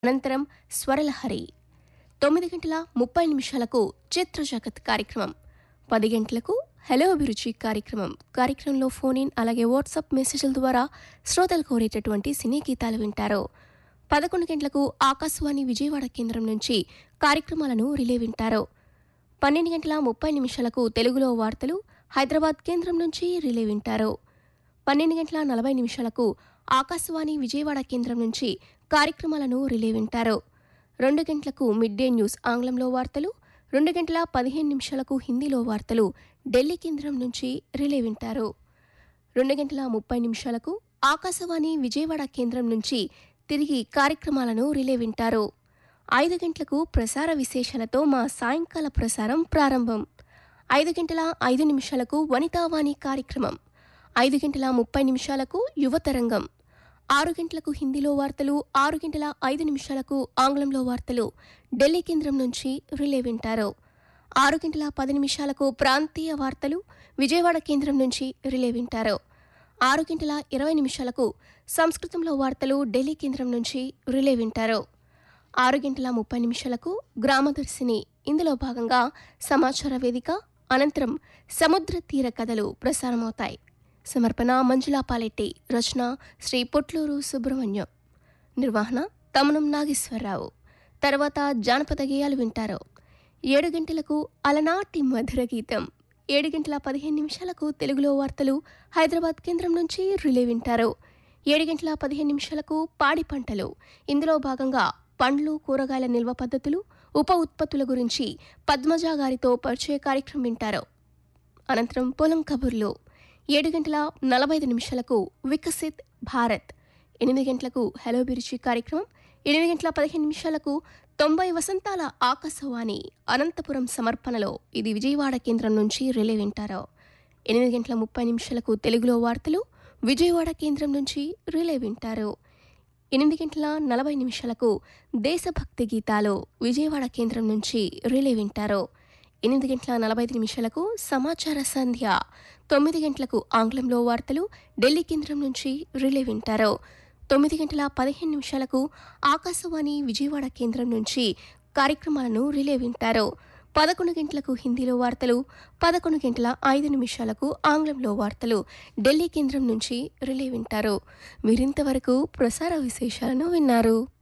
అనంతరం స్వరలహరి తొమ్మిది గంటల ముప్పై నిమిషాలకు చిత్ర జగత్ కార్యక్రమం పది గంటలకు హలో అభిరుచి కార్యక్రమం కార్యక్రమంలో ఫోన్ ఇన్ అలాగే వాట్సాప్ మెసేజ్ల ద్వారా శ్రోతలు కోరేటటువంటి సినీ గీతాలు వింటారు పదకొండు గంటలకు ఆకాశవాణి విజయవాడ కేంద్రం నుంచి కార్యక్రమాలను రిలే వింటారు పన్నెండు గంటల ముప్పై నిమిషాలకు తెలుగులో వార్తలు హైదరాబాద్ కేంద్రం నుంచి రిలే వింటారు పన్నెండు గంటల నలభై నిమిషాలకు ఆకాశవాణి విజయవాడ కేంద్రం నుంచి కార్యక్రమాలను రిలే వింటారు రెండు గంటలకు మిడ్ డే న్యూస్ ఆంగ్లంలో వార్తలు రెండు గంటల పదిహేను నిమిషాలకు హిందీలో వార్తలు ఢిల్లీ కేంద్రం నుంచి రిలే వింటారు రెండు గంటల ముప్పై నిమిషాలకు ఆకాశవాణి విజయవాడ కేంద్రం నుంచి తిరిగి కార్యక్రమాలను రిలే వింటారు ఐదు గంటలకు ప్రసార విశేషాలతో మా సాయంకాల ప్రసారం ప్రారంభం ఐదు గంటల ఐదు నిమిషాలకు వనితావాణి కార్యక్రమం ఐదు గంటల ముప్పై నిమిషాలకు యువతరంగం ఆరు గంటలకు హిందీలో వార్తలు ఆరు గంటల ఐదు నిమిషాలకు ఆంగ్లంలో వార్తలు ఢిల్లీ కేంద్రం నుంచి రిలే వింటారు ఆరు గంటల పది నిమిషాలకు ప్రాంతీయ వార్తలు విజయవాడ కేంద్రం నుంచి రిలే వింటారు ఆరు గంటల ఇరవై నిమిషాలకు సంస్కృతంలో వార్తలు ఢిల్లీ కేంద్రం నుంచి రిలే వింటారు ఆరు గంటల ముప్పై నిమిషాలకు గ్రామదర్శిని ఇందులో భాగంగా సమాచార వేదిక అనంతరం సముద్ర తీర కథలు ప్రసారమవుతాయి సమర్పణ మంజులా పాలెట్టి రచన శ్రీ పొట్లూరు సుబ్రహ్మణ్యం నిర్వహణ తమనం నాగేశ్వరరావు తర్వాత జానపద గేయాలు వింటారు ఏడు గంటలకు అలనాటి మధుర గీతం ఏడు గంటల పదిహేను నిమిషాలకు తెలుగులో వార్తలు హైదరాబాద్ కేంద్రం నుంచి రిలే వింటారు ఏడు గంటల పదిహేను నిమిషాలకు పాడి పంటలు ఇందులో భాగంగా పండ్లు కూరగాయల నిల్వ పద్ధతులు ఉప ఉత్పత్తుల గురించి పద్మజా గారితో పరిచయ కార్యక్రమం వింటారు అనంతరం పొలం కబుర్లు ఏడు గంటల నలభై ఐదు నిమిషాలకు వికసిత్ భారత్ ఎనిమిది గంటలకు హలో బిరుచి కార్యక్రమం ఎనిమిది గంటల పదిహేను నిమిషాలకు తొంభై వసంతాల ఆకాశవాణి అనంతపురం సమర్పణలో ఇది విజయవాడ కేంద్రం నుంచి రిలే వింటారు ఎనిమిది గంటల ముప్పై నిమిషాలకు తెలుగులో వార్తలు విజయవాడ కేంద్రం నుంచి రిలే వింటారు ఎనిమిది గంటల నలభై నిమిషాలకు దేశభక్తి గీతాలు విజయవాడ కేంద్రం నుంచి రిలే వింటారు ఎనిమిది గంటల నలభై ఐదు నిమిషాలకు సమాచార సంధ్య తొమ్మిది గంటలకు ఆంగ్లంలో వార్తలు ఢిల్లీ కేంద్రం నుంచి రిలే వింటారు తొమ్మిది గంటల పదిహేను నిమిషాలకు ఆకాశవాణి విజయవాడ కేంద్రం నుంచి కార్యక్రమాలను రిలే వింటారు పదకొండు గంటలకు హిందీలో వార్తలు పదకొండు గంటల ఐదు నిమిషాలకు ఆంగ్లంలో వార్తలు ఢిల్లీ కేంద్రం నుంచి రిలే వింటారు మీరింతవరకు ప్రసార విశేషాలను విన్నారు